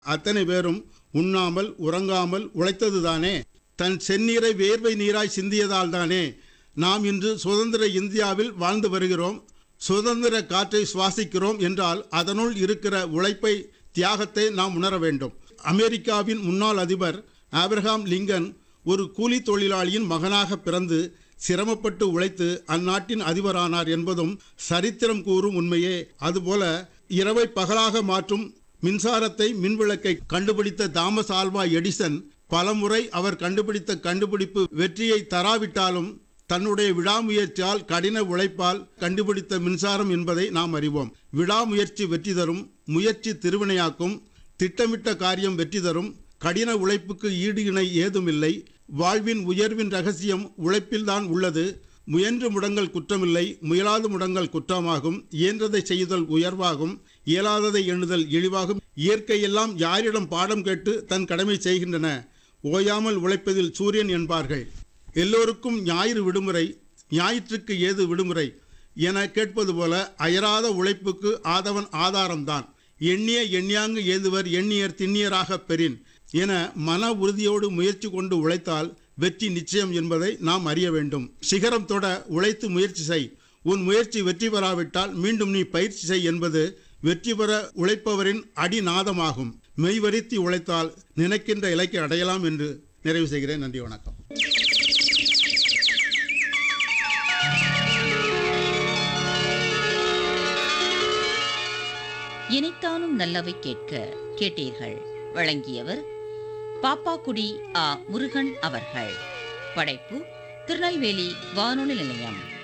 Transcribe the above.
அத்தனை பேரும் உண்ணாமல் உறங்காமல் உழைத்ததுதானே தன் செந்நீரை வேர்வை நீராய் சிந்தியதால் தானே நாம் இன்று சுதந்திர இந்தியாவில் வாழ்ந்து வருகிறோம் சுதந்திர காற்றை சுவாசிக்கிறோம் என்றால் அதனுள் இருக்கிற உழைப்பை தியாகத்தை நாம் உணர வேண்டும் அமெரிக்காவின் முன்னாள் அதிபர் ஆபிரகாம் லிங்கன் ஒரு கூலி தொழிலாளியின் மகனாக பிறந்து சிரமப்பட்டு உழைத்து அந்நாட்டின் அதிபரானார் என்பதும் சரித்திரம் கூறும் உண்மையே அதுபோல இரவை பகலாக மாற்றும் மின்சாரத்தை மின்விளக்கை கண்டுபிடித்த தாமஸ் ஆல்வா எடிசன் பலமுறை அவர் கண்டுபிடித்த கண்டுபிடிப்பு வெற்றியை தராவிட்டாலும் தன்னுடைய விடாமுயற்சியால் கடின உழைப்பால் கண்டுபிடித்த மின்சாரம் என்பதை நாம் அறிவோம் விடாமுயற்சி வெற்றி தரும் முயற்சி திருவினையாக்கும் திட்டமிட்ட காரியம் வெற்றி தரும் கடின உழைப்புக்கு ஈடு இணை ஏதுமில்லை வாழ்வின் உயர்வின் ரகசியம் உழைப்பில்தான் உள்ளது முயன்று முடங்கள் குற்றமில்லை முயலாது முடங்கள் குற்றமாகும் இயன்றதை செய்தல் உயர்வாகும் இயலாததை எண்ணுதல் இழிவாகும் இயற்கையெல்லாம் யாரிடம் பாடம் கேட்டு தன் கடமை செய்கின்றன ஓயாமல் உழைப்பதில் சூரியன் என்பார்கள் எல்லோருக்கும் ஞாயிறு விடுமுறை ஞாயிற்றுக்கு ஏது விடுமுறை என கேட்பது போல அயராத உழைப்புக்கு ஆதவன் ஆதாரம்தான் எண்ணிய எண்ணியாங்கு ஏதுவர் எண்ணியர் திண்ணியராக பெறின் என மன உறுதியோடு முயற்சி கொண்டு உழைத்தால் வெற்றி நிச்சயம் என்பதை நாம் அறிய வேண்டும் சிகரம் தொட உழைத்து முயற்சி செய் உன் முயற்சி வெற்றி பெறாவிட்டால் மீண்டும் நீ பயிற்சி செய் என்பது வெற்றி பெற உழைப்பவரின் அடிநாதமாகும் மெய்வரித்தி உழைத்தால் நினைக்கின்ற இலக்கை அடையலாம் என்று நிறைவு செய்கிறேன் நன்றி வணக்கம் இனித்தானும் நல்லவை கேட்க கேட்டீர்கள் வழங்கியவர் பாப்பாக்குடி ஆ முருகன் அவர்கள் படைப்பு திருநெல்வேலி வானொலி நிலையம்